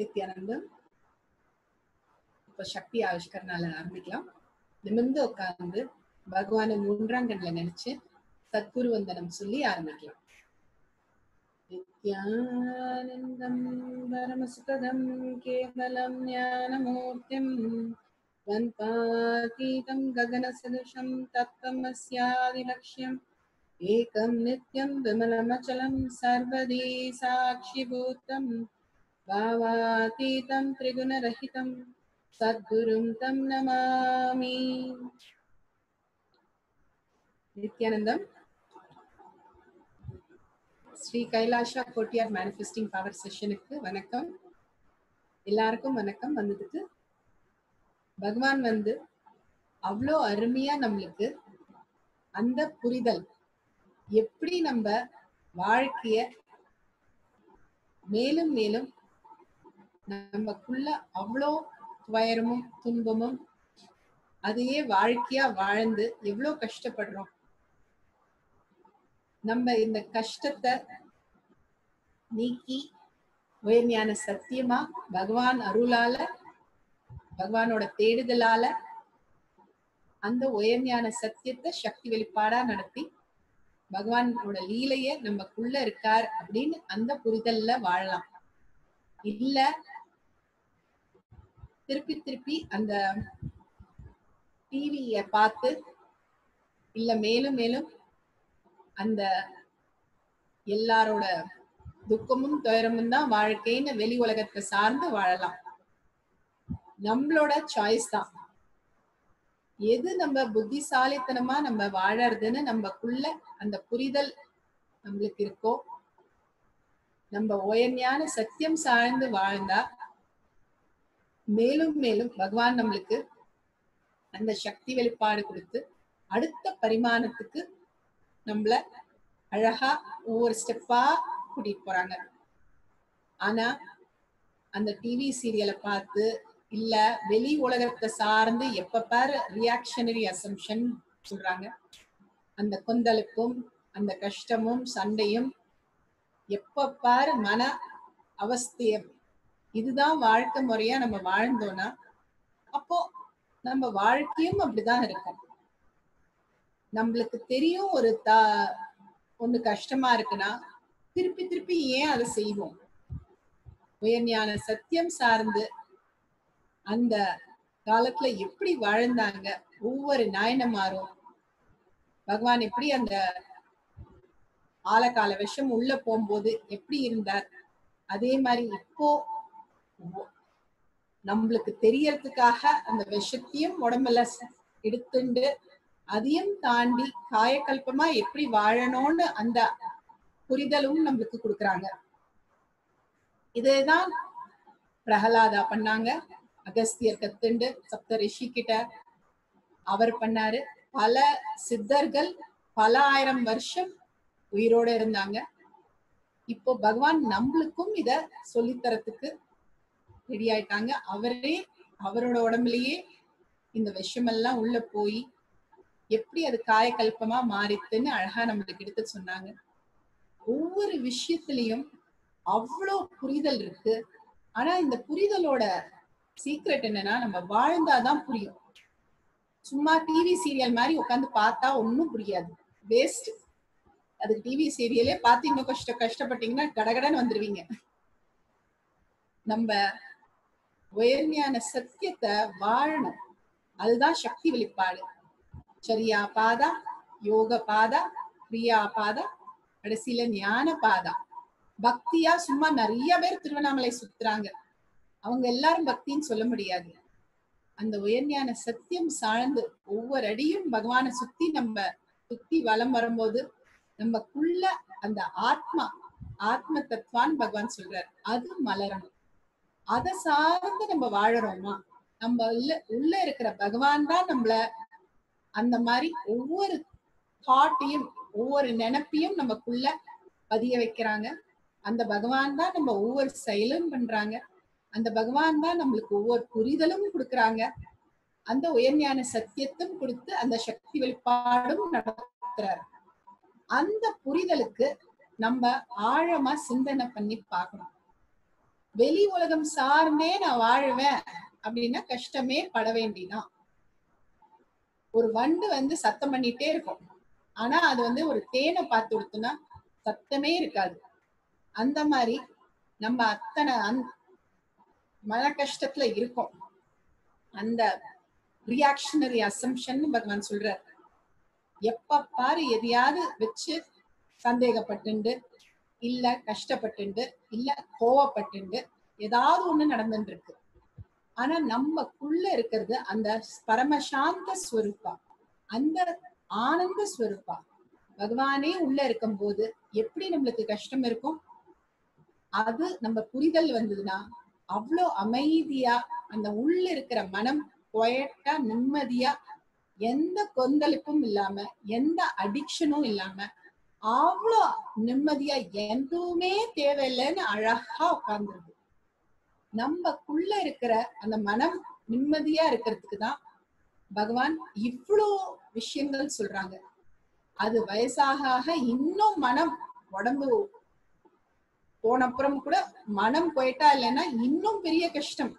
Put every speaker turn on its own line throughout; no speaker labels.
நித்யானந்தம் இப்ப சக்தி ஆவிஷ்கரனால ஆரம்பிக்கலாம் நிமிர்ந்து உட்கார்ந்து பகவானை மூன்றாம் கண்ல நினைச்சு சத்குரு வந்தனம் சொல்லி ஆரம்பிக்கலாம் நித்யானந்தம் பரமசுகதம் கேவலம் ஞானமூர்த்திம் வந்தாதீதம் ககனசதுஷம் தத்வமஸ்யாதிலக்ஷ்யம் एकं नित्यं विमलमचलं सर्वदी साक्षिभूतं भावातीतं त्रिगुणरहितं सद्गुरुं तं नमामि நித்யானந்தம் ஸ்ரீ கைலாஷா கோட்டியார் மேனிஃபெஸ்டிங் பவர் செஷனுக்கு வணக்கம் எல்லாருக்கும் வணக்கம் வந்ததுக்கு பகவான் வந்து அவ்வளோ அருமையா நம்மளுக்கு அந்த புரிதல் எப்படி நம்ம வாழ்க்கைய மேலும் மேலும் நமக்குள்ள அவ்வளோ துயரமும் துன்பமும் அதையே வாழ்க்கையா வாழ்ந்து எவ்வளோ கஷ்டப்படுறோம் நம்ம இந்த கஷ்டத்தை நீக்கி உயர்மையான சத்தியமா பகவான் அருளால பகவானோட தேடுதலால அந்த உயர்மையான சத்தியத்தை சக்தி வெளிப்பாடா நடத்தி பகவானோட லீலைய நமக்குள்ள இருக்கார் அப்படின்னு அந்த புரிதல்ல வாழலாம் இல்ல திருப்பி திருப்பி அந்த டிவிய பார்த்து இல்ல மேலும் மேலும் அந்த எல்லாரோட துக்கமும் துயரமும் தான் வாழ்க்கைன்னு வெளி உலகத்தை சார்ந்து வாழலாம் நம்மளோட சாய்ஸ் தான் எது நம்ம புத்திசாலித்தனமா நம்ம வாழறதுன்னு நம்மக்குள்ள அந்த புரிதல் நம்மளுக்கு இருக்கோ நம்ம உயர்மையான சத்தியம் சார்ந்து வாழ்ந்தா மேலும் மேலும் பகவான் நம்மளுக்கு அந்த சக்தி வெளிப்பாடு கொடுத்து அடுத்த பரிமாணத்துக்கு நம்மள அழகா ஒவ்வொரு ஸ்டெப்பா கூட்டிட்டு போறாங்க ஆனா அந்த டிவி சீரியலை பார்த்து இல்ல வெளி உலகத்தை சார்ந்து எப்ப பாரு ரியாக்ஷனரி அசம்ஷன் சொல்றாங்க அந்த கொந்தளிப்பும் அந்த கஷ்டமும் சண்டையும் எப்ப பாரு மன அவஸ்தையம் இதுதான் வாழ்க்கை முறையா நம்ம வாழ்ந்தோம்னா அப்போ நம்ம வாழ்க்கையும் அப்படிதான் இருக்கும் நம்மளுக்கு தெரியும் ஒரு தா ஒண்ணு கஷ்டமா இருக்குன்னா திருப்பி திருப்பி ஏன் அதை செய்வோம் உயர்ஞான சத்தியம் சார்ந்து அந்த காலத்துல எப்படி வாழ்ந்தாங்க ஒவ்வொரு நாயனமாரும் பகவான் எப்படி அந்த ஆலகால விஷம் உள்ள போகும்போது எப்படி இருந்தார் அதே மாதிரி இப்போ நம்மளுக்கு தெரியறதுக்காக அந்த விஷத்தையும் உடம்புல எடுத்துண்டு அதையும் தாண்டி காயக்கல்பமா எப்படி வாழணும்னு அந்த புரிதலும் நம்மளுக்கு கொடுக்குறாங்க இதுதான் பிரகலாதா பண்ணாங்க அகஸ்தியர் கத்துண்டு சப்த ரிஷி கிட்ட அவர் பண்ணாரு பல சித்தர்கள் பல ஆயிரம் வருஷம் உயிரோட இருந்தாங்க இப்போ பகவான் நம்மளுக்கும் இத சொல்லித்தரத்துக்கு ரெடி ஆயிட்டாங்க அவரே அவரோட உடம்புலயே இந்த விஷமெல்லாம் உள்ள போய் எப்படி அது காயக்கல்பமா மாறித்துன்னு அழகா நம்மளுக்கு எடுத்து சொன்னாங்க ஒவ்வொரு விஷயத்திலையும் அவ்வளோ புரிதல் இருக்கு ஆனா இந்த புரிதலோட சீக்ரெட் என்னன்னா நம்ம வாழ்ந்தாதான் புரியும் சும்மா டிவி சீரியல் மாதிரி உட்காந்து பார்த்தா ஒன்னும் புரியாது வேஸ்ட் அதுக்கு டிவி சீரியலே பார்த்து இன்னும் கஷ்டம் கஷ்டப்பட்டீங்கன்னா கடகடன்னு வந்துருவீங்க நம்ம உயர்மையான சத்தியத்தை வாழணும் அதுதான் சக்தி வெளிப்பாடு சரியா பாதா யோக பாதா கிரியா பாதா கடைசியில ஞான பாதா பக்தியா சும்மா நிறைய பேர் திருவண்ணாமலை சுத்துறாங்க அவங்க எல்லாரும் பக்தின்னு சொல்ல முடியாது அந்த உயர்ஞான சத்தியம் சார்ந்து ஒவ்வொரு அடியும் பகவானை சுத்தி நம்ம சுத்தி வலம் வரும்போது நமக்குள்ள அந்த ஆத்மா ஆத்ம தத்வான் பகவான் சொல்றார் அது மலரணும் அதை சார்ந்து நம்ம வாழறோமா நம்ம உள்ள உள்ள இருக்கிற பகவான் தான் நம்மள அந்த மாதிரி ஒவ்வொரு தாட்டையும் ஒவ்வொரு நினைப்பையும் நமக்குள்ள பதிய வைக்கிறாங்க அந்த பகவான் தான் நம்ம ஒவ்வொரு செயலும் பண்றாங்க அந்த பகவான் தான் நம்மளுக்கு ஒவ்வொரு புரிதலும் கொடுக்குறாங்க அந்த உயர்ஞான சத்தியத்தும் கொடுத்து அந்த சக்தி வெளிப்பாடும் நடத்துறாரு அந்த புரிதலுக்கு நம்ம ஆழமா சிந்தனை பண்ணி பார்க்கணும் வெளி உலகம் சார்ந்தே நான் வாழுவேன் அப்படின்னா கஷ்டமே பட வேண்டிதான் ஒரு வண்டு வந்து சத்தம் பண்ணிட்டே இருக்கும் ஆனா அது வந்து ஒரு தேனை பார்த்து கொடுத்தோம்னா சத்தமே இருக்காது அந்த மாதிரி நம்ம அத்தனை அந் மன கஷ்டத்துல இருக்கோம் அந்த ரியாக்ஷனரி அசம்ஷன் பகவான் சொல்றார் எப்ப பாரு எதையாவது வச்சு சந்தேகப்பட்டுண்டு இல்ல கஷ்டப்பட்டுண்டு இல்ல கோவப்பட்டுண்டு ஏதாவது ஒண்ணு நடந்துட்டு இருக்கு ஆனா நம்மக்குள்ள இருக்கிறது அந்த பரமசாந்த ஸ்வரூபா அந்த ஆனந்த ஸ்வரூபா பகவானே உள்ள இருக்கும் போது எப்படி நம்மளுக்கு கஷ்டம் இருக்கும் அது நம்ம புரிதல் வந்ததுன்னா அவ்வளோ அமைதியா அந்த உள்ள இருக்கிற மனம் குவயட்டா நிம்மதியா எந்த கொந்தளிப்பும் இல்லாம எந்த அடிக்ஷனும் இல்லாம அவ்வளோ நிம்மதியா எதுவுமே தேவையில்லைன்னு அழகா உட்கார்ந்துருது நம்மக்குள்ள இருக்கிற அந்த மனம் நிம்மதியா இருக்கிறதுக்கு தான் பகவான் இவ்வளோ விஷயங்கள் சொல்றாங்க அது வயசாக ஆக இன்னும் மனம் உடம்பு போனப்புறம் கூட மனம் போயிட்டா இல்லைன்னா இன்னும் பெரிய கஷ்டம்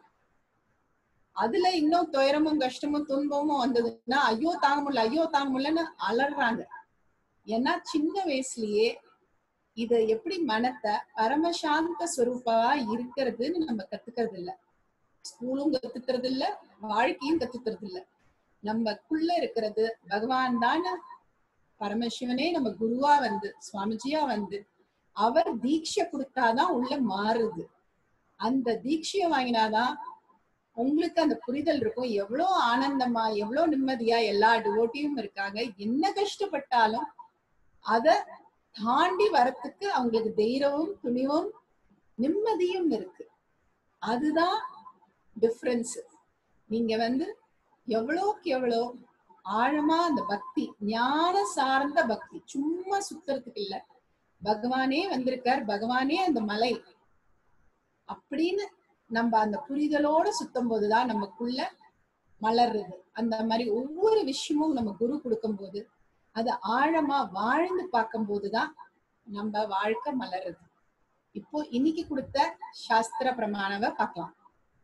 அதுல இன்னும் துயரமும் கஷ்டமும் துன்பமும் வந்ததுன்னா ஐயோ தாங்க முடியல ஐயோ தாங்க முடியலன்னு அலறாங்க ஏன்னா சின்ன வயசுலயே இத எப்படி மனத்தை பரமசாந்த ஸ்வரூபாவா இருக்கிறதுன்னு நம்ம கத்துக்கிறது இல்ல ஸ்கூலும் கத்துக்கிறது இல்ல வாழ்க்கையும் கத்துக்கிறது இல்ல நம்மக்குள்ள இருக்கிறது பகவான் தானே பரமசிவனே நம்ம குருவா வந்து சுவாமிஜியா வந்து அவர் தீட்சை கொடுத்தாதான் உள்ள மாறுது அந்த தீட்சையை வாங்கினாதான் உங்களுக்கு அந்த புரிதல் இருக்கும் எவ்வளவு ஆனந்தமா எவ்வளவு நிம்மதியா எல்லா டிவோட்டியும் இருக்காங்க என்ன கஷ்டப்பட்டாலும் அத தாண்டி வரத்துக்கு அவங்களுக்கு தைரியமும் துணிவும் நிம்மதியும் இருக்கு அதுதான் டிஃபரன்ஸ் நீங்க வந்து எவ்வளோக்கு எவ்வளோ ஆழமா அந்த பக்தி ஞான சார்ந்த பக்தி சும்மா சுத்துறதுக்கு இல்ல பகவானே வந்திருக்கார் பகவானே அந்த மலை அப்படின்னு நம்ம அந்த புரிதலோட சுத்தும் போதுதான் நமக்குள்ள மலர்றது அந்த மாதிரி ஒவ்வொரு விஷயமும் நம்ம குரு கொடுக்கும் போது அது ஆழமா வாழ்ந்து பார்க்கும் போதுதான் நம்ம வாழ்க்கை மலருது இப்போ இன்னைக்கு கொடுத்த சாஸ்திர பிரமாணவை பார்க்கலாம்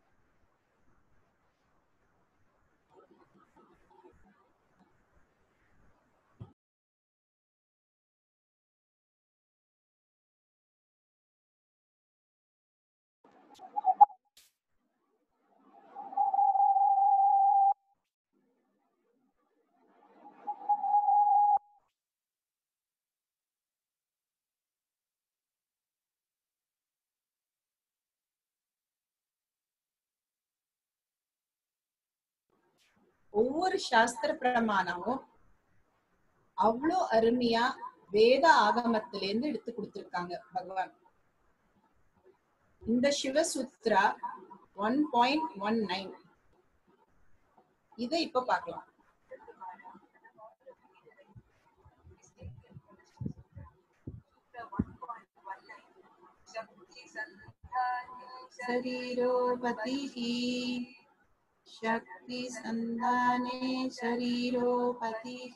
ஒவ்வொரு சாஸ்திர பிரமாணமும் அவ்வளோ அருமையா வேத ஆகமத்திலேருந்து எடுத்து கொடுத்திருக்காங்க பகவான் இந்த Shivasutra one point one nine இதை இப்ப பார்க்கலாம் शरीरोपतिः शक्तिसन्धाने शरीरोपतिः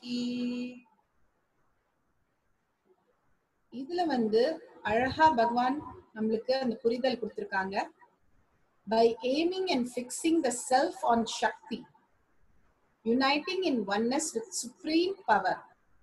இதுல வந்து அழகா பகவான் நம்மளுக்கு அந்த புரிதல் கொடுத்திருக்காங்க by aiming and fixing the self on shakti uniting in oneness with supreme power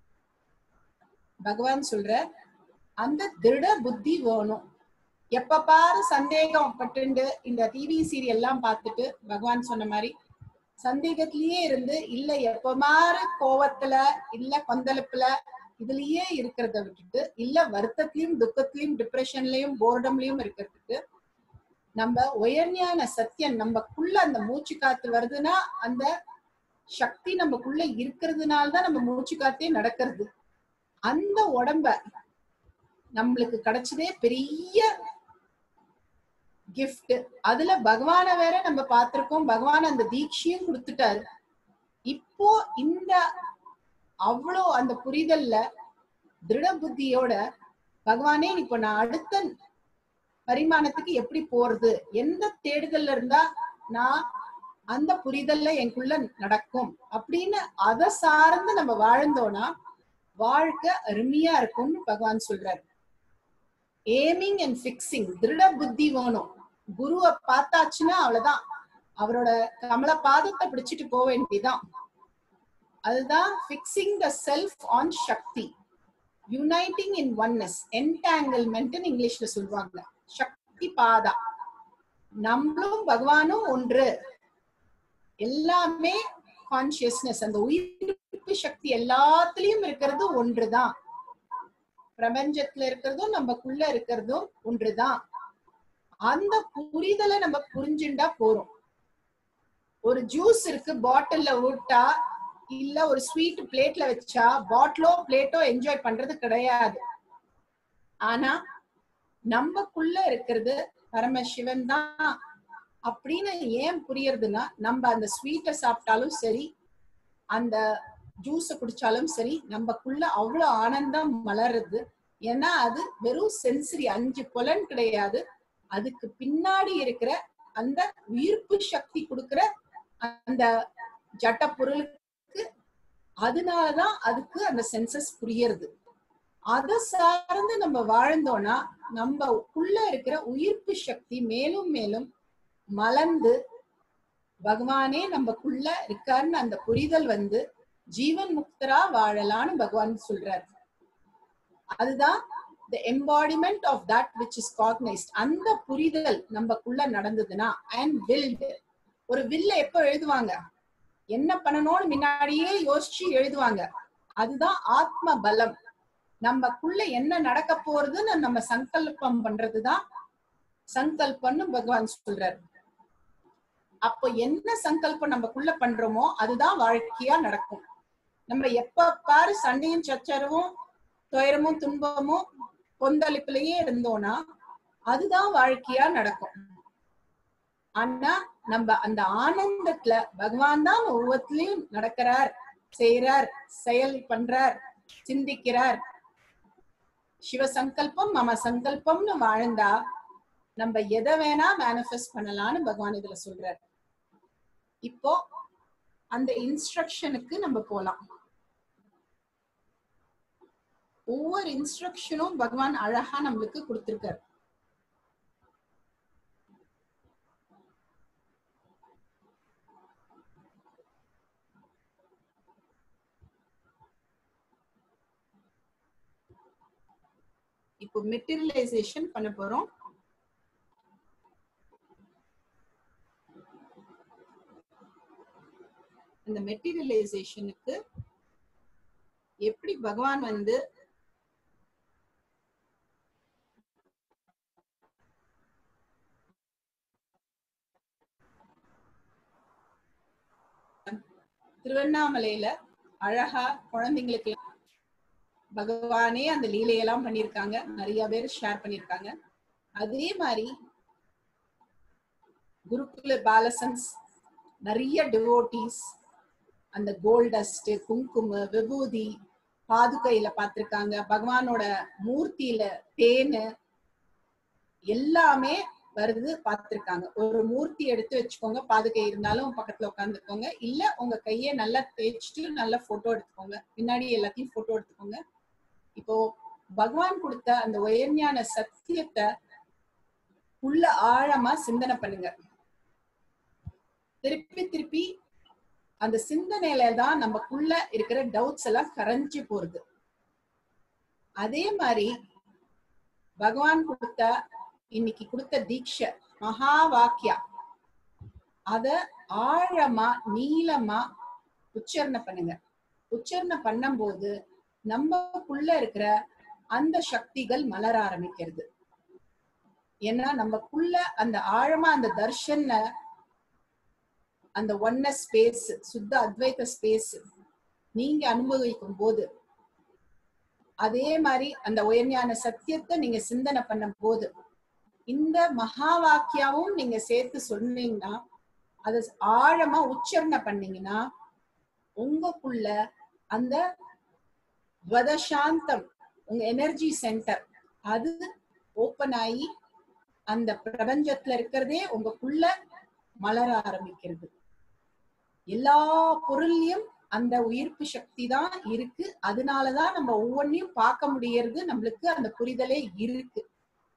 பகவான் சொல்ற அந்த திருட புத்தி வேணும் எப்ப பாரு சந்தேகம் பட்டுண்டு இந்த டிவி சீரியல் எல்லாம் பார்த்துட்டு பகவான் சொன்ன மாதிரி சந்தேகத்திலேயே இருந்து இல்ல எப்ப மாறு கோவத்துல இல்ல கொந்தளிப்புல இதுலயே இருக்கிறத விட்டுட்டு இல்ல வருத்தத்திலயும் துக்கத்திலயும் டிப்ரெஷன்லயும் போர்டம்லயும் இருக்கிறதுக்கு நம்ம உயர்ஞான சத்தியம் நமக்குள்ள அந்த மூச்சு காத்து வருதுன்னா அந்த சக்தி நமக்குள்ள இருக்கிறதுனால தான் நம்ம மூச்சு காத்தே நடக்கிறது அந்த உடம்ப நம்மளுக்கு கிடைச்சதே பெரிய கிஃப்ட் அதுல பகவான வேற நம்ம பார்த்திருக்கோம் பகவான் அந்த தீட்சையும் கொடுத்துட்டாரு இப்போ இந்த அவ்வளோ அந்த புரிதல்ல திருட புத்தியோட பகவானே இப்போ நான் அடுத்த பரிமாணத்துக்கு எப்படி போறது எந்த தேடுதல்ல இருந்தா நான் அந்த புரிதல்ல எனக்குள்ள நடக்கும் அப்படின்னு அதை சார்ந்து நம்ம வாழ்ந்தோம்னா வாழ்க்கை அருமையா இருக்கும்னு பகவான் சொல்றாரு ஏமிங் அண்ட் பிக்சிங் திருட புத்தி வேணும் குருவை பார்த்தாச்சுன்னா அவ்வளவுதான் அவரோட கமல பாதத்தை பிடிச்சிட்டு போக வேண்டியதான் அதுதான் fixing the self on Shakti uniting in oneness entanglement இங்கிலீஷ்ல சொல்லுவாங்க சக்தி பாதா நம்மளும் பகவானும் ஒன்று எல்லாமே கான்சியஸ்னஸ் அந்த உயிர்ப்பு சக்தி எல்லாத்துலயும் இருக்கிறது ஒன்றுதான் பிரபஞ்சத்துல இருக்கிறதும் நமக்குள்ள இருக்கிறதும் ஒன்றுதான் அந்த புரிதலை நம்ம புரிஞ்சுண்டா போறோம் ஒரு ஜூஸ் இருக்கு பாட்டில்ல விட்டா இல்ல ஒரு ஸ்வீட் பிளேட்ல வச்சா பாட்டிலோ பிளேட்டோ என்ஜாய் பண்றது கிடையாது ஆனா நமக்குள்ள இருக்கிறது பரமசிவன் தான் அப்படின்னு ஏன் புரியறதுன்னா நம்ம அந்த ஸ்வீட்டை சாப்பிட்டாலும் சரி அந்த ஜூஸ குடிச்சாலும் சரி நமக்குள்ள அவ்வளவு ஆனந்தம் மலருது ஏன்னா அது வெறும் சென்சரி அஞ்சு புலன் கிடையாது அதுக்கு பின்னாடி இருக்கிற அந்த உயிர்ப்பு சக்தி கொடுக்கிற அந்த ஜட்ட பொருளுக்கு அதனாலதான் அதுக்கு அந்த சென்சஸ் புரியறது அதை சார்ந்து நம்ம வாழ்ந்தோம்னா நம்ம உள்ள இருக்கிற உயிர்ப்பு சக்தி மேலும் மேலும் மலர்ந்து பகவானே நமக்குள்ள இருக்காருன்னு அந்த புரிதல் வந்து ஜீவன் முக்தரா வாழலான்னு பகவான் சொல்றாரு அதுதான் the embodiment of that which is cognized அந்த புரிதல் நமக்குள்ள நடந்ததுன்னா அண்ட் வில்டு ஒரு வில்ல எப்ப எழுதுவாங்க என்ன பண்ணணும்னு முன்னாடியே யோசிச்சு எழுதுவாங்க அதுதான் ஆத்ம பலம் நமக்குள்ள என்ன நடக்க போறதுன்னு நம்ம சங்கல்பம் பண்றதுதான் சங்கல்பம்னு பகவான் சொல்றாரு அப்போ என்ன சங்கல்பம் நமக்குள்ள பண்றோமோ அதுதான் வாழ்க்கையா நடக்கும் நம்ம எப்ப பாரு சண்டையும் சச்சரவும் துயரமும் துன்பமும் கொந்தளிப்புலயே இருந்தோம்னா அதுதான் வாழ்க்கையா நடக்கும் ஆனா நம்ம அந்த ஆனந்தத்துல பகவான் தான் ஒவ்வொருத்திலையும் நடக்கிறார் செய்யறார் செயல் பண்றார் சிந்திக்கிறார் சிவ சங்கல்பம் மம சங்கல்பம்னு வாழ்ந்தா நம்ம எதை வேணா மேனிஃபெஸ்ட் பண்ணலாம்னு பகவான் இதுல சொல்றார் இப்போ அந்த இன்ஸ்ட்ரக்ஷனுக்கு நம்ம போலாம் ஒவ்வொரு இன்ஸ்ட்ரக்ஷனும் பகவான் அழகா நம்மளுக்கு கொடுத்திருக்காரு இப்போ மெட்டீரியலைசேஷன் பண்ண போறோம் அந்த மெட்டீரியலைசேஷனுக்கு எப்படி பகவான் வந்து திருவண்ணாமலையில அழகா குழந்தைங்களுக்கு பகவானே அந்த லீலையெல்லாம் பண்ணிருக்காங்க நிறைய பேர் ஷேர் பண்ணிருக்காங்க அதே மாதிரி குருகுல பாலசன்ஸ் நிறைய டிவோட்டிஸ் அந்த கோல்டஸ்ட் குங்கும விபூதி பாதுகையில பார்த்திருக்காங்க பகவானோட மூர்த்தியில தேனு எல்லாமே வருது பார்த்திருக்காங்க ஒரு மூர்த்தி எடுத்து வச்சுக்கோங்க பாதுகை இருந்தாலும் பக்கத்துல உட்காந்துக்கோங்க இல்ல உங்க கைய நல்லா தேய்ச்சிட்டு நல்லா போட்டோ எடுத்துக்கோங்க பின்னாடி எல்லாத்தையும் போட்டோ எடுத்துக்கோங்க இப்போ பகவான் கொடுத்த அந்த உயர்ஞான சத்தியத்தை உள்ள ஆழமா சிந்தனை பண்ணுங்க திருப்பி திருப்பி அந்த சிந்தனையில தான் நமக்குள்ள இருக்கிற டவுட்ஸ் எல்லாம் கரைஞ்சு போறது அதே மாதிரி பகவான் கொடுத்த இன்னைக்கு கொடுத்த தீட்சை மகா வாக்கியா அத ஆழமா நீளமா உச்சரணை பண்ணுங்க உச்சரணை பண்ணும்போது நம்மக்குள்ள இருக்கிற அந்த சக்திகள் மலர ஆரம்பிக்கிறது ஏன்னா நமக்குள்ள அந்த ஆழமா அந்த தர்ஷன அந்த ஒன்ன ஸ்பேஸ் சுத்த அத்வைத ஸ்பேஸ் நீங்க அனுபவிக்கும் போது அதே மாதிரி அந்த உயர்ஞான சத்தியத்தை நீங்க சிந்தனை பண்ணும் போது இந்த மகா வாக்கியாவும் நீங்க சேர்த்து சொன்னீங்கன்னா அது ஆழமா உச்சரணை பண்ணீங்கன்னா உங்களுக்குள்ள அந்த துவதசாந்தம் உங்க எனர்ஜி சென்டர் அது ஓப்பன் ஆகி அந்த பிரபஞ்சத்துல இருக்கிறதே உங்களுக்குள்ள மலர ஆரம்பிக்கிறது எல்லா பொருள்லயும் அந்த உயிர்ப்பு சக்தி தான் இருக்கு அதனாலதான் நம்ம ஒவ்வொன்றையும் பார்க்க முடியறது நம்மளுக்கு அந்த புரிதலே இருக்கு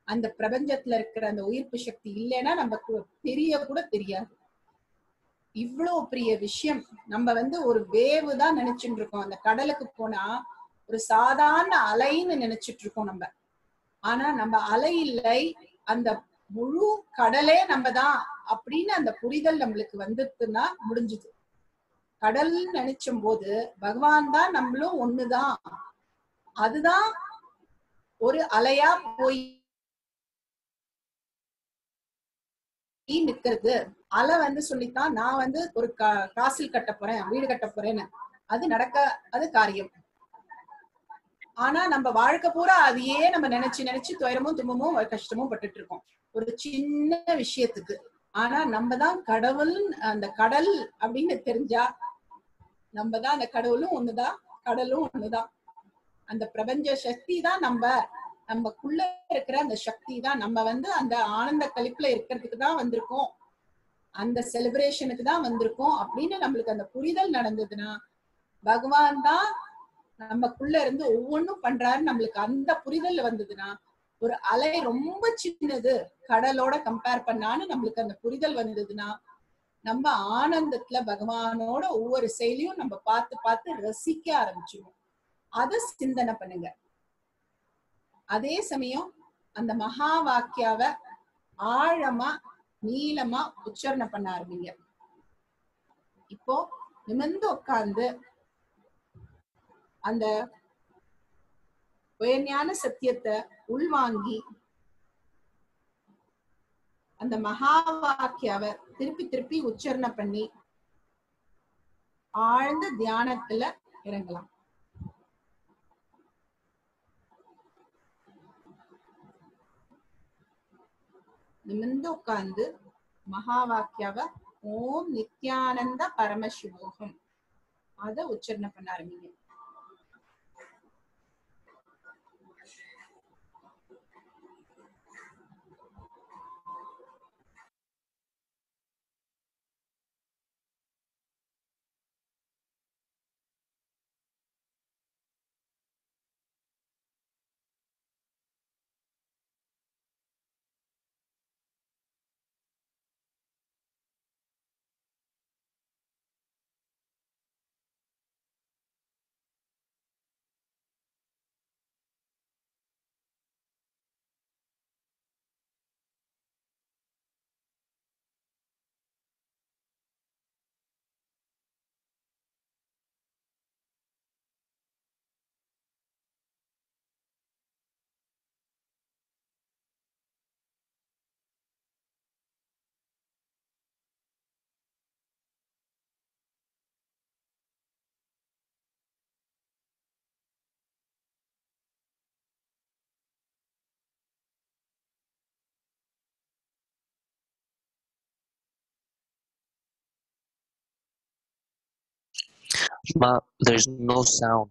அந்த பிரபஞ்சத்துல இருக்கிற அந்த உயிர்ப்பு சக்தி இல்லைன்னா நமக்கு தெரிய கூட தெரியாது இவ்வளவு பெரிய விஷயம் நம்ம வந்து ஒரு வேவு தான் நினைச்சுட்டு இருக்கோம் அந்த கடலுக்கு போனா ஒரு சாதாரண அலைன்னு நினைச்சிட்டு இருக்கோம் நம்ம ஆனா நம்ம அலை இல்லை அந்த முழு கடலே நம்ம தான் அப்படின்னு அந்த புரிதல் நம்மளுக்கு வந்துட்டுன்னா முடிஞ்சுது கடல் நினைச்சும் போது பகவான் தான் நம்மளும் ஒண்ணுதான் அதுதான் ஒரு அலையா போய் நிக்கிறது அலை வந்து சொல்லித்தான் நான் வந்து ஒரு கா- காசில் கட்ட போறேன் வீடு கட்ட போறேன்னு அது நடக்க அது காரியம் ஆனா நம்ம வாழ்க்கை பூரா அதையே நம்ம நினைச்சு நினைச்சு துயரமும் துன்பமும் கஷ்டமும் பட்டுட்டு இருக்கோம் ஒரு சின்ன விஷயத்துக்கு ஆனா நம்ம தான் கடவுள் அந்த கடல் அப்படின்னு தெரிஞ்சா நம்ம தான் அந்த கடவுளும் ஒண்ணுதான் கடலும் ஒண்ணுதான் அந்த பிரபஞ்ச சக்தி தான் நம்ம நமக்குள்ள இருக்கிற அந்த சக்தி தான் நம்ம வந்து அந்த ஆனந்த கழிப்புல இருக்கிறதுக்கு தான் வந்திருக்கோம் அந்த செலிப்ரேஷனுக்கு தான் வந்திருக்கோம் அப்படின்னு நம்மளுக்கு அந்த புரிதல் நடந்ததுன்னா பகவான் தான் நமக்குள்ள இருந்து ஒவ்வொன்றும் பண்றாரு நம்மளுக்கு அந்த புரிதல் வந்ததுன்னா ஒரு அலை ரொம்ப சின்னது கடலோட கம்பேர் பண்ணான்னு நம்மளுக்கு அந்த புரிதல் வந்ததுன்னா நம்ம ஆனந்தத்துல பகவானோட ஒவ்வொரு செயலையும் நம்ம பார்த்து பார்த்து ரசிக்க ஆரம்பிச்சிருவோம் அத சிந்தனை பண்ணுங்க அதே சமயம் அந்த மகா வாக்கியாவ ஆழமா நீளமா உச்சாரணை பண்ண ஆரம்பிங்க இப்போ நிமிர்ந்து உட்கார்ந்து அந்த உயர்ஞான சத்தியத்தை உள்வாங்கி அந்த மகா வாக்கியாவ திருப்பி திருப்பி உச்சாரணை பண்ணி ஆழ்ந்த தியானத்துல இறங்கலாம் நிமிர்ந்து உட்கார்ந்து மகா வாக்கியாவ ஓம் நித்யானந்த பரமசிவோகம் அத உச்சாரணை பண்ண ஆரம்பிங்க
Ma, there's no sound.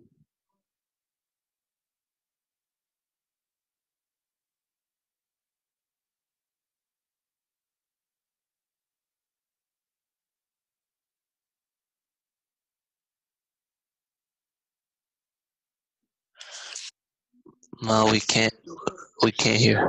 Ma, we can't, we can't hear.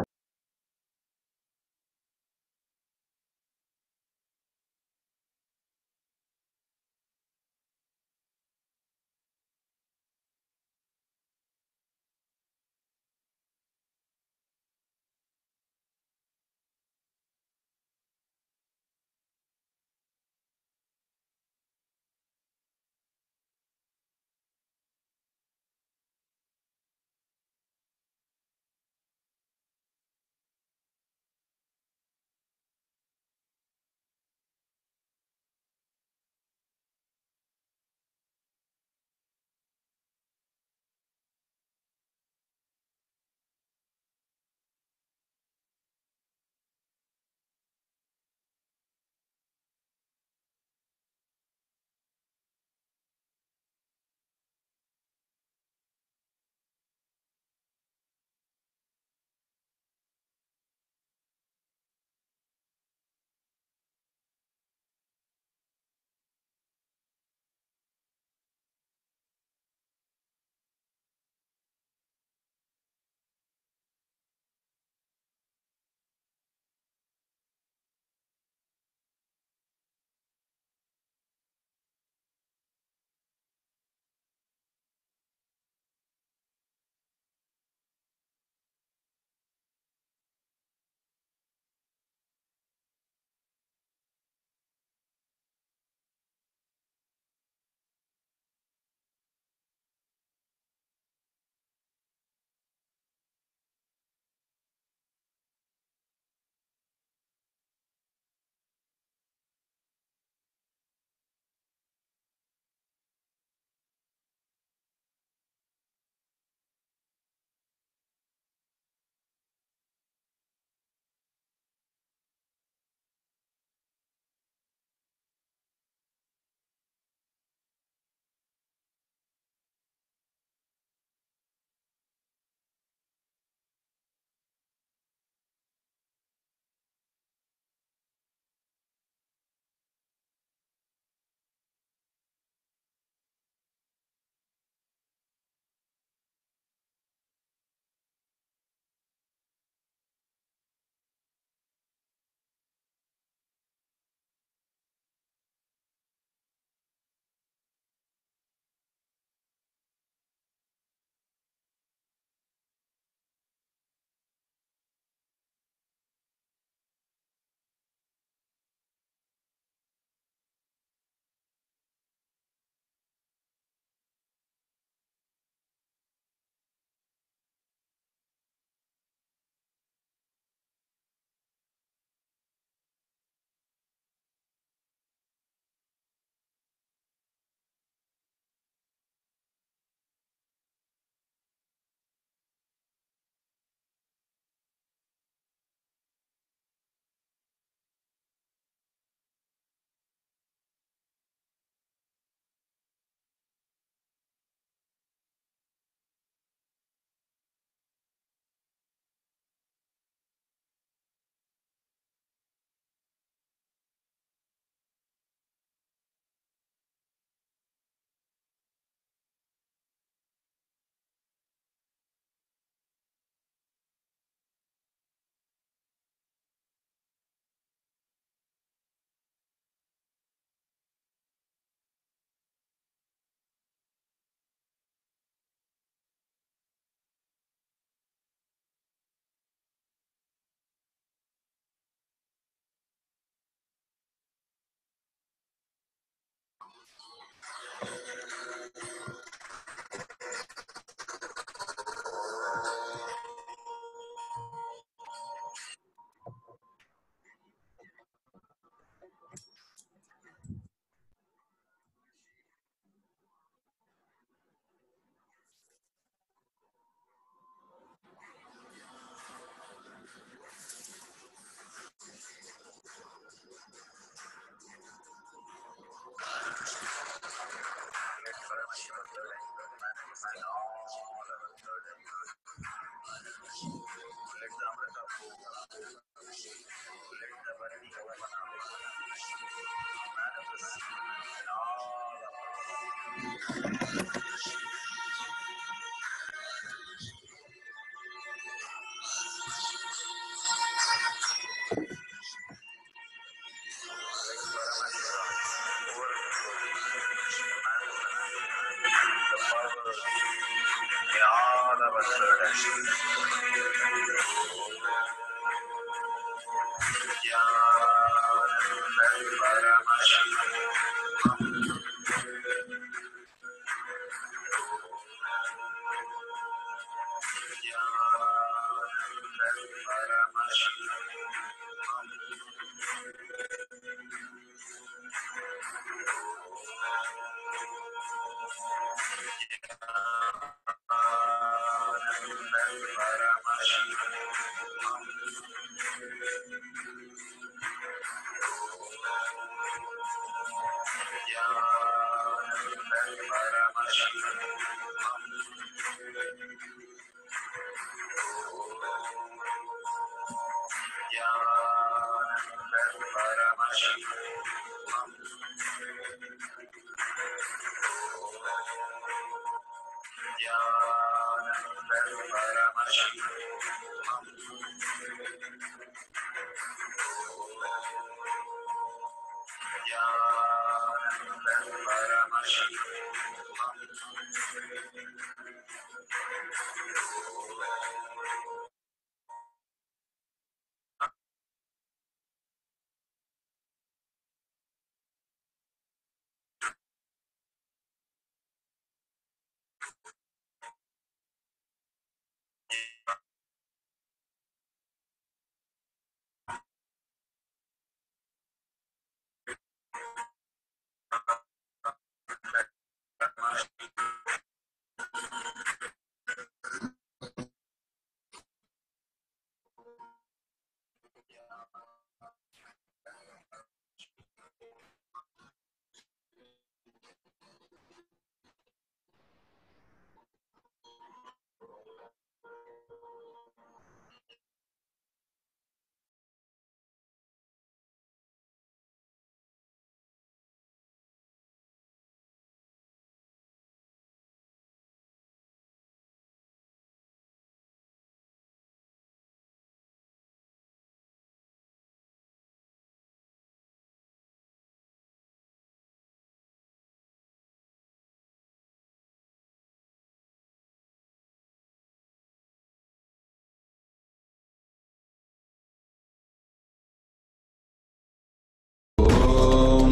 ॐ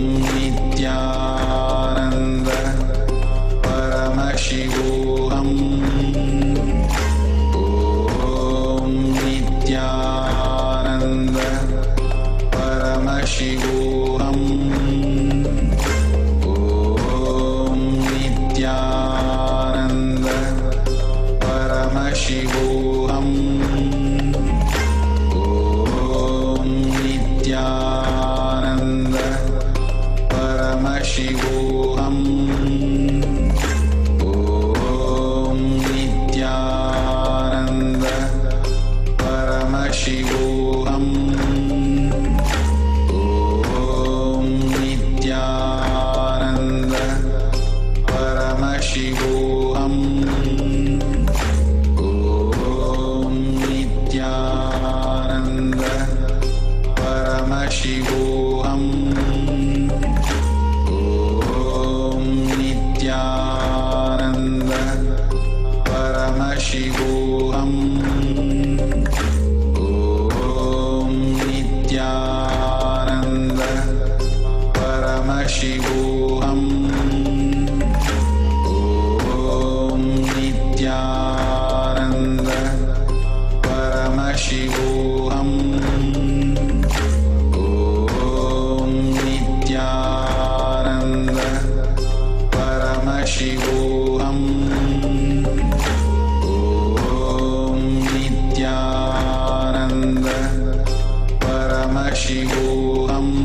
नित्यानन्द परमशिवोऽहम् ॐ नित्यानन्द परमशिवोऽहम् ॐ नित्यानन्द परमशिवोऽहम् ॐ नित्यानन्द परमशिवोऽहम् ॐ नित्यानन्द परमशिवोऽहम् ॐ नित्यानन्द परमशिवोऽहम् ॐ नित्यानन्द परमशिवोऽहम् ॐ नित्यानन्द परमशिवोऽहम् ॐ नित्यानन्द परमशिवोऽहम् ॐ नित्यानन्द परमशिवोऽहम् ॐ नित्यानन्द परमशिवोऽहम् ॐ नित्यानन्द परमशिवोऽहम्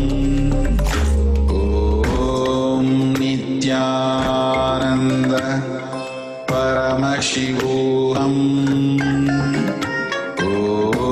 ॐ नित्यानन्द परमशिवोऽहम् ॐ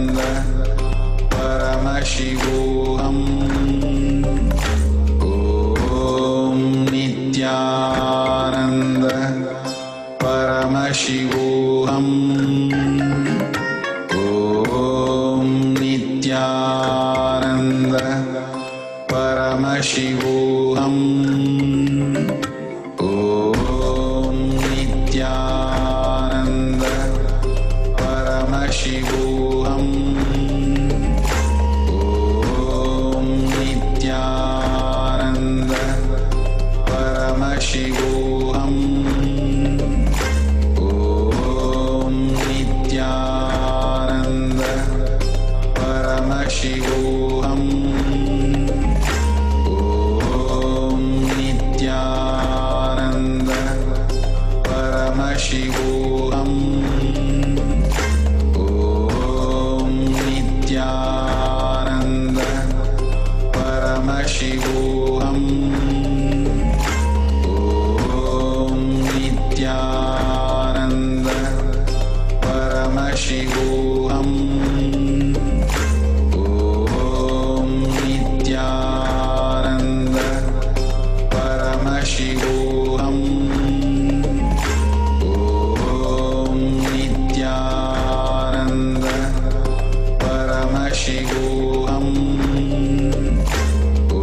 परमशिवोऽहम् ॐ नित्यानन्द परमशिवोऽहम् ॐ नित्यानन्द परमशिवोऽहम् ॐ नित्यानन्द परमशिवोऽहम् ॐ नित्यानन्द परमशिवोऽहम् ॐ नित्यानन्द परमशिवोऽहम् ॐ नित्यानन्द परमशिवोऽहम् ॐ नित्यानन्द परमशिवोऽहम् ॐ नित्यानन्द परमशिवोऽहम् ॐ नित्यानन्द परमशिवोऽहम् ॐ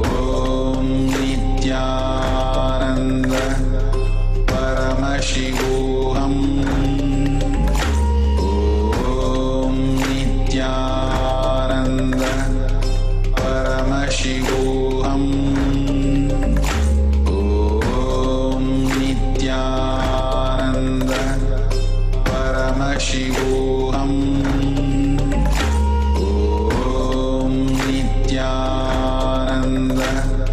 नित्यानन्द परमशिवोऽहम् ॐ नित्यानन्द परमशिवोऽहम् ॐ नित्यानन्द परमशिवोऽहम् ॐ नित्यानन्द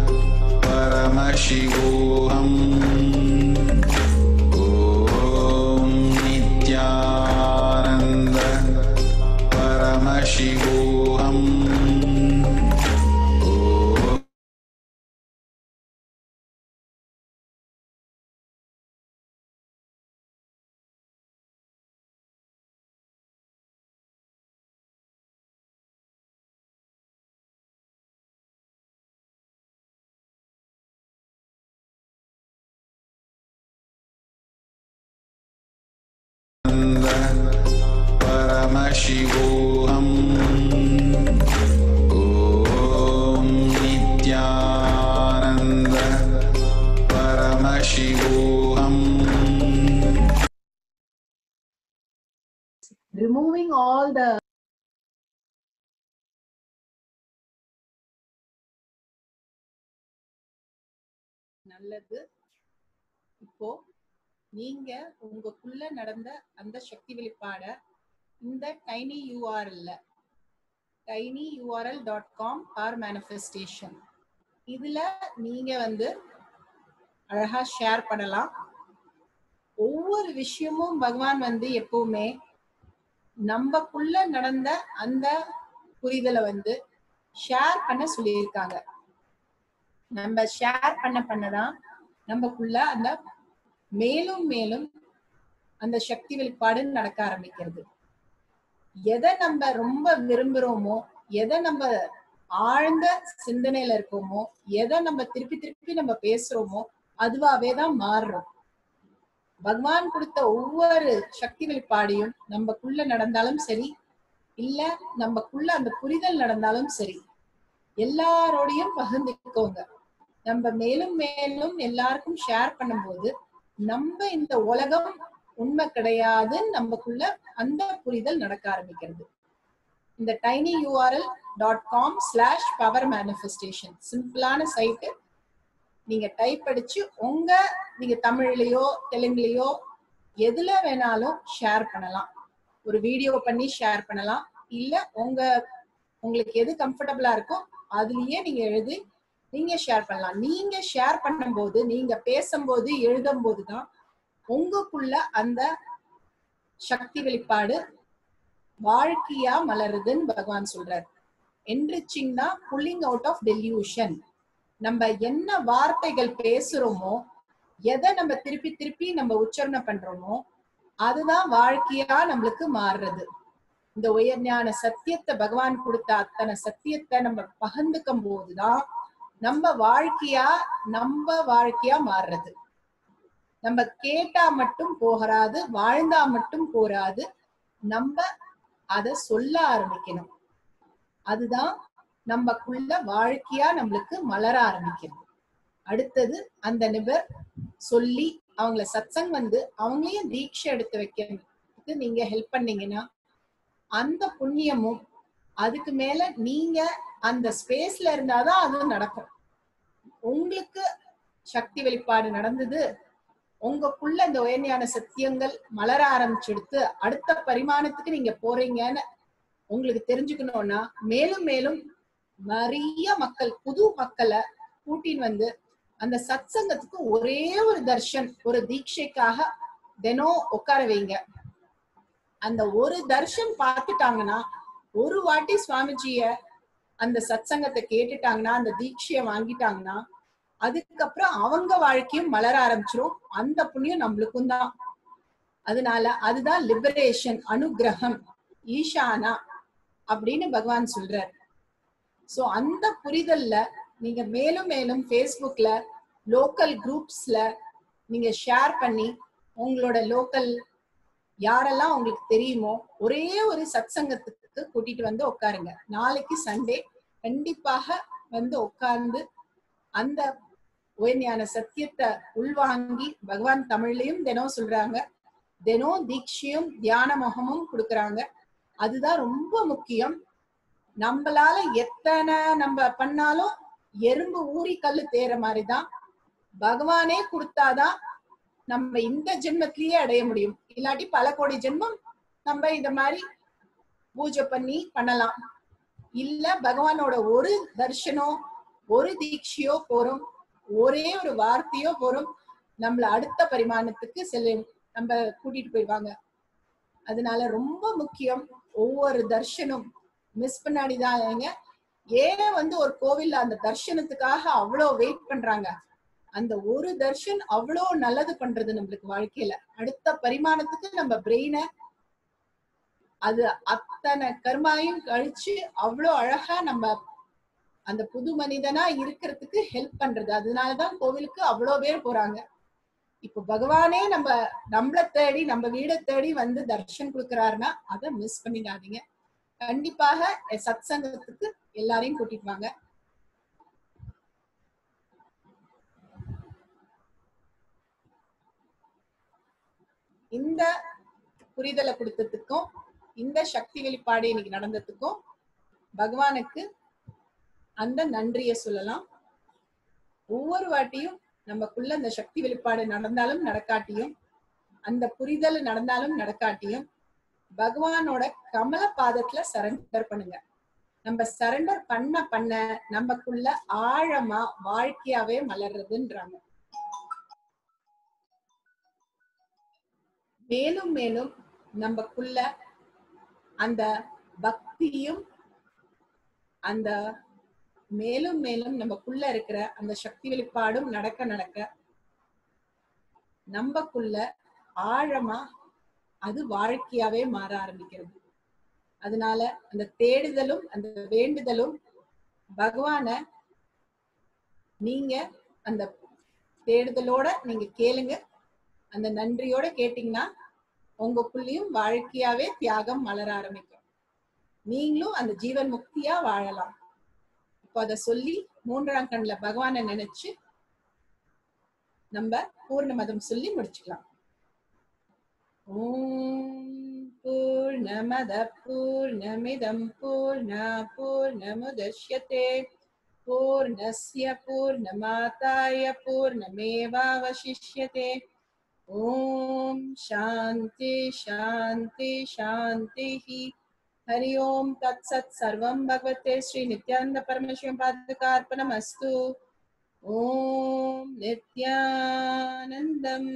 परमशिवोऽहम् ॐ नित्यानन्द परमशिवोऽहम् ॐ परमशिवोऽहम् ॐ नित्यानन्द परमशिवोऽहम्
removing all the நல்லது இப்போ நீங்க உங்களுக்குள்ள நடந்த அந்த சக்தி வெளிப்பாட இந்த டைனி யூஆர்எல்ல tiny URL dot com R manifestation இதுல நீங்க வந்து அழகா ஷேர் பண்ணலாம் ஒவ்வொரு விஷயமும் பகவான் வந்து எப்பவுமே நம்மக்குள்ள நடந்த அந்த புரிதலை வந்து ஷேர் பண்ண சொல்லியிருக்காங்க நம்ம ஷேர் பண்ண பண்ணதான் நமக்குள்ள அந்த மேலும் மேலும் அந்த சக்தி வெளிப்பாடு நடக்க ஆரம்பிக்கிறது எதை நம்ம ரொம்ப விரும்புறோமோ எதை நம்ம ஆழ்ந்த சிந்தனையில இருக்கோமோ எதை நம்ம திருப்பி திருப்பி நம்ம பேசுறோமோ அதுவாவே தான் மாறுறோம் பகவான் கொடுத்த ஒவ்வொரு சக்தி வெளிப்பாடையும் நமக்குள்ள நடந்தாலும் சரி இல்ல நமக்குள்ள அந்த புரிதல் நடந்தாலும் சரி எல்லாரோடையும் பகிர்ந்துக்கோங்க நம்ம மேலும் மேலும் எல்லாருக்கும் ஷேர் பண்ணும்போது நம்ம இந்த உலகம் உண்மை கிடையாதுன்னு நமக்குள்ள அந்த புரிதல் நடக்க ஆரம்பிக்கிறது இந்த tiny URL dot com slash power manifestation சிம்பிளான சைட்டு நீங்க டைப் அடிச்சு உங்க நீங்க தமிழ்லயோ தெலுங்குலயோ எதுல வேணாலும் ஷேர் பண்ணலாம் ஒரு வீடியோ பண்ணி ஷேர் பண்ணலாம் இல்ல உங்க உங்களுக்கு எது கம்ஃபர்டபுளா இருக்கோ அதுலயே நீங்க எழுதி நீங்க ஷேர் பண்ணலாம் நீங்க ஷேர் பண்ணும்போது நீங்க பேசும்போது எழுதும் போதுதான் உங்களுக்குள்ள அந்த சக்தி வெளிப்பாடு வாழ்க்கையா மலருதுன்னு பகவான் சொல்றார் என்ரிச்சிங் தான் புல்லிங் அவுட் ஆஃப் டெல்யூஷன் நம்ம என்ன வார்த்தைகள் பேசுறோமோ எதை நம்ம திருப்பி திருப்பி நம்ம உச்சரணை பண்றோமோ அதுதான் வாழ்க்கையா நம்மளுக்கு மாறுறது இந்த உயர்ஞான சத்தியத்தை பகவான் கொடுத்த அத்தனை சத்தியத்தை நம்ம பகிர்ந்துக்கும் போதுதான் நம்ம வாழ்க்கையா நம்ம வாழ்க்கையா மாறுறது நம்ம கேட்டா மட்டும் போகாது வாழ்ந்தா மட்டும் போராது நம்ம அத சொல்ல ஆரம்பிக்கணும் அதுதான் நமக்குள்ள வாழ்க்கையா நம்மளுக்கு மலர ஆரம்பிக்கணும் அடுத்தது அந்த நிபர் சொல்லி அவங்கள சத்சங் வந்து அவங்களையும் தீட்சை எடுத்து வைக்கிறதுக்கு நீங்க ஹெல்ப் பண்ணீங்கன்னா அந்த புண்ணியமும் அதுக்கு மேல நீங்க அந்த ஸ்பேஸ்ல இருந்தாதான் அது நடக்கும் உங்களுக்கு சக்தி வெளிப்பாடு நடந்தது உங்களுக்குள்ள இந்த உயர்ஞான சத்தியங்கள் மலர ஆரம்பிச்செடுத்து அடுத்த பரிமாணத்துக்கு நீங்க போறீங்கன்னு உங்களுக்கு தெரிஞ்சுக்கணும்னா மேலும் மேலும் நிறைய மக்கள் புது மக்களை கூட்டின்னு வந்து அந்த சத்சங்கத்துக்கு ஒரே ஒரு தர்ஷன் ஒரு தீட்சைக்காக தினம் உட்கார வைங்க அந்த ஒரு தர்ஷன் பார்த்துட்டாங்கன்னா ஒரு வாட்டி சுவாமிஜிய அந்த சத்சங்கத்தை கேட்டுட்டாங்கன்னா அந்த தீட்சைய வாங்கிட்டாங்கன்னா அதுக்கப்புறம் அவங்க வாழ்க்கையும் மலர ஆரம்பிச்சிரும் அந்த புண்ணியம் நம்மளுக்கும் தான் அதனால அதுதான் லிபரேஷன் அனுகிரகம் ஈஷானா அப்படின்னு பகவான் சொல்றார் சோ அந்த புரிதல்ல நீங்க மேலும் மேலும் ஃபேஸ்புக்ல லோக்கல் குரூப்ஸ்ல நீங்க ஷேர் பண்ணி உங்களோட லோக்கல் யாரெல்லாம் உங்களுக்கு தெரியுமோ ஒரே ஒரு சத்சங்கத்துக்கு கூட்டிட்டு வந்து உட்காருங்க நாளைக்கு சண்டே கண்டிப்பாக வந்து உட்கார்ந்து அந்த உயர்ஞான சத்தியத்தை உள்வாங்கி பகவான் தமிழ்லயும் தினம் சொல்றாங்க தினம் தீட்சையும் தியான முகமும் கொடுக்கறாங்க அதுதான் ரொம்ப முக்கியம் நம்மளால எத்தனை நம்ம பண்ணாலும் எறும்பு ஊறி கல்லு தேற மாதிரிதான் பகவானே கொடுத்தாதான் நம்ம இந்த ஜென்மத்திலேயே அடைய முடியும் இல்லாட்டி பல கோடி ஜென்மம் நம்ம இந்த மாதிரி பூஜை பண்ணி பண்ணலாம் இல்ல பகவானோட ஒரு தர்ஷனோ ஒரு தீட்சையோ போறோம் ஒரே ஒரு வார்த்தையோ போறோம் நம்மள அடுத்த பரிமாணத்துக்கு செல்ல நம்ம கூட்டிட்டு போயிடுவாங்க அதனால ரொம்ப முக்கியம் ஒவ்வொரு தர்ஷனும் மிஸ் பண்ணாடிதான் ஏன் வந்து ஒரு கோவில்ல அந்த தர்ஷனத்துக்காக அவ்வளோ வெயிட் பண்றாங்க அந்த ஒரு தர்ஷன் அவ்வளோ நல்லது பண்றது நம்மளுக்கு வாழ்க்கையில அடுத்த பரிமாணத்துக்கு நம்ம பிரெயினை அது அத்தனை கர்மாயும் கழிச்சு அவ்வளோ அழகா நம்ம அந்த புது மனிதனா இருக்கிறதுக்கு ஹெல்ப் பண்றது அதனாலதான் கோவிலுக்கு அவ்வளோ பேர் போறாங்க இப்ப பகவானே நம்ம நம்மள தேடி நம்ம வீடை தேடி வந்து தர்ஷன் கொடுக்கறாருன்னா அதை மிஸ் பண்ணிடாதீங்க கண்டிப்பாக சத் சங்கத்துக்கு எல்லாரையும் கூட்டிட்டு வாங்க இந்த புரிதலை கொடுத்ததுக்கும் இந்த சக்தி வெளிப்பாடு இன்னைக்கு நடந்ததுக்கும் பகவானுக்கு அந்த நன்றிய சொல்லலாம் ஒவ்வொரு வாட்டியும் நமக்குள்ள அந்த சக்தி வெளிப்பாடு நடந்தாலும் நடக்காட்டியும் அந்த புரிதல் நடந்தாலும் நடக்காட்டியும் பகவானோட கமல பாதத்துல சரண்டர் பண்ணுங்க நம்ம சரண்டர் பண்ண பண்ண நமக்குள்ள ஆழமா வாழ்க்கையாவே மலர்றதுன்றாங்க மேலும் மேலும் நமக்குள்ள அந்த பக்தியும் அந்த மேலும் மேலும் நமக்குள்ள இருக்கிற அந்த சக்தி வெளிப்பாடும் நடக்க நடக்க நமக்குள்ள ஆழமா அது வாழ்க்கையாவே மாற ஆரம்பிக்கிறது அதனால அந்த தேடுதலும் அந்த வேண்டுதலும் பகவான நீங்க அந்த தேடுதலோட நீங்க கேளுங்க அந்த நன்றியோட கேட்டீங்கன்னா உங்களுக்குள்ளயும் வாழ்க்கையாவே தியாகம் மலர ஆரம்பிக்கும் நீங்களும் அந்த ஜீவன் முக்தியா வாழலாம் இப்போ அத சொல்லி மூன்றாம் கண்ணுல பகவானை நினைச்சு நம்ம பூர்ண மதம் சொல்லி முடிச்சுக்கலாம் ஓம் பூர்ணமத பூர்ணமிதம் பூர்ணா பூர்ணமுதஷ்யதே பூர்ணஸ்ய பூர்ணமாதாய பூர்ணமேவாவசிஷ்யதே ஓம் சாந்தி சாந்தி சாந்தி हरि ओम तत्सत् सर्वं भगवते श्री नित्यानंद परमेश्वर पादकार्पणमस्तु ஓம் நித்யானந்தம்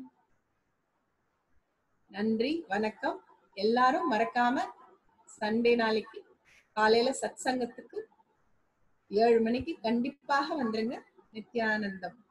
நன்றி வணக்கம் எல்லாரும் மறக்காம சண்டே நாளைக்கு காலையில சத் சங்கத்துக்கு ஏழு மணிக்கு கண்டிப்பாக வந்துருங்க நித்யானந்தம்